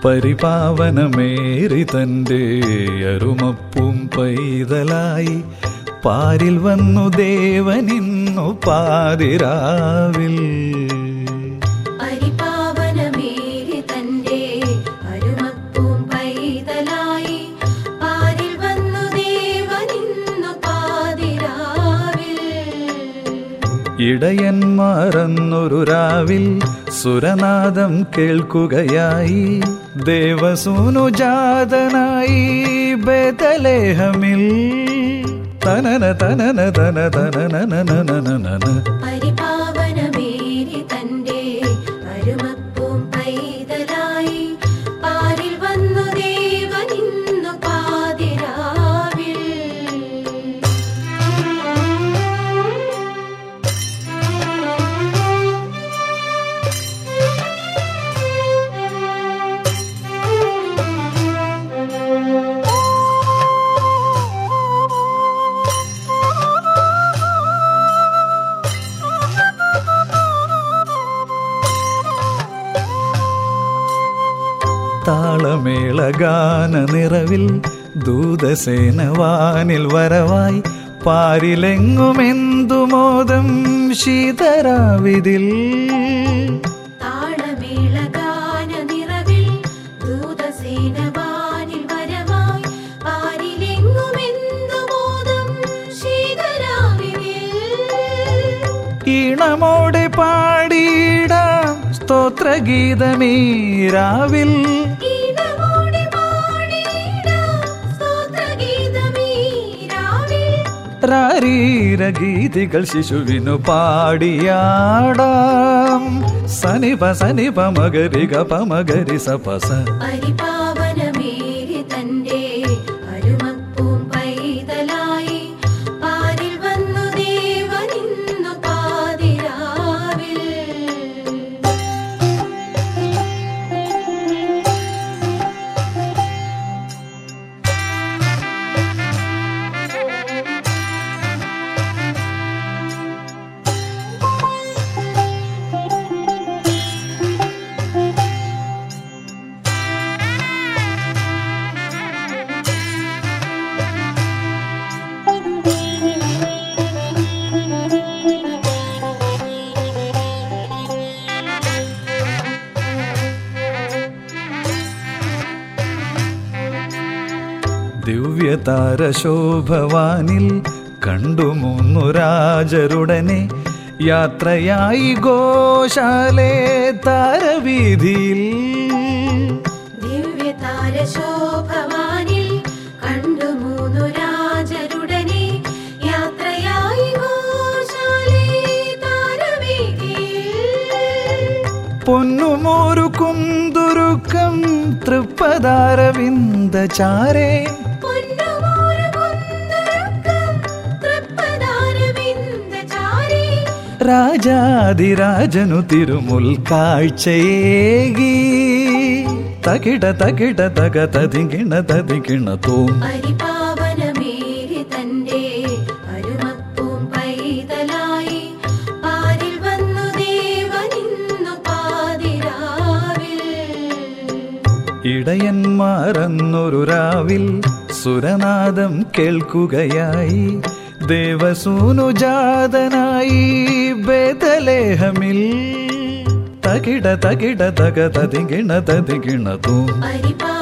പരിപാവനമേറി തന്റെ അരുമപ്പും പൈതലായി പാരിൽ വന്നു ദേവനിന്നു പാതിരാവിൽ പരിപാവനമേറി തന്റെ അരുമപ്പൂം പൈതലായി പാരിൽ വന്നു ദേവനിന്നു പാതിരാവിൽ ഇടയന്മാരെന്നൊരു രാവിൽ സുരനാദം കേൾക്കുകയായി ദേവസൂനുജാതനായി ബദലേഹമിൽ തനന തനന തന തനനനനനനന പരിപാവനമേറി തന്റെ അരുമപ്പൂം പൈതലായി പാരിൽ വന്നു ദേവനിന്നു പാതിരാവിൽ താളമേളഗാന നിറവിൽ ദൂതസേന വാനിൽ വരവായി പാരിലെങ്ങുമെന്തു മോദം ശീതരാവിതിൽ താളമേളഗാന നിറവിൽ ദൂതസേന വാനിൽ വരവായി പാരിലെങ്ങുമെന്തു മോദം ശീതരാവിൽ ഈണമോടെ പാടിയിടാം സ്തോത്രഗീതമീ രാവിൽ ഈണമോടെ പാടിയിടാം സ്തോത്രഗീതമീ രാവിൽ. രാരീരഗീതികൾ ശിശുവിനു പാടിയാടാം സനിപ സനിപ മകരിക പമകരി സപസ പരിപാവനമേറി തന്റെ അരുമപ്പൂം പൈതലായി പാരിൽ വന്നു ദേവനിന്നു പാതിരാവിൽ ദിവ്യതാരശോഭവാനിൽ കണ്ടു മൂന്നു രാജരുടനെ യാത്രയായി ഗോശാലേ താരവീതിയിൽ ദിവ്യതാരശോഭവാനിൽ കണ്ടു മൂന്നു രാജരുടനെ യാത്രയായി ഗോശാലേ താരവേദിയിൽ പൊന്നുമോരു കുന്തുരുക്കം തൃപ്പദാരവിന്ദചാരേ പൊന്നുമോരു കുന്തുരുക്കം തൃപ്പദാരവിന്ദചാരി രാജാതിരാജനു തിരുമുൽ കാഴ്ചയേകി തകിട തകിട തക തതികിണ തതികിണ തോം പരിപാവനമേറി തന്റെ അരുമപ്പൂം പൈതലായി പാരിൽ വന്നു ദേവനിന്നു പാതിരാവിൽ ഇടയന്മാരെന്നൊരു രാവിൽ സുരനാദം കേൾക്കുകയായി ദേവസൂനുജാതനായി ബദലേഹമിൽ തകിട തകിട തക തതികിണ തതികിണ തോം പരിപാ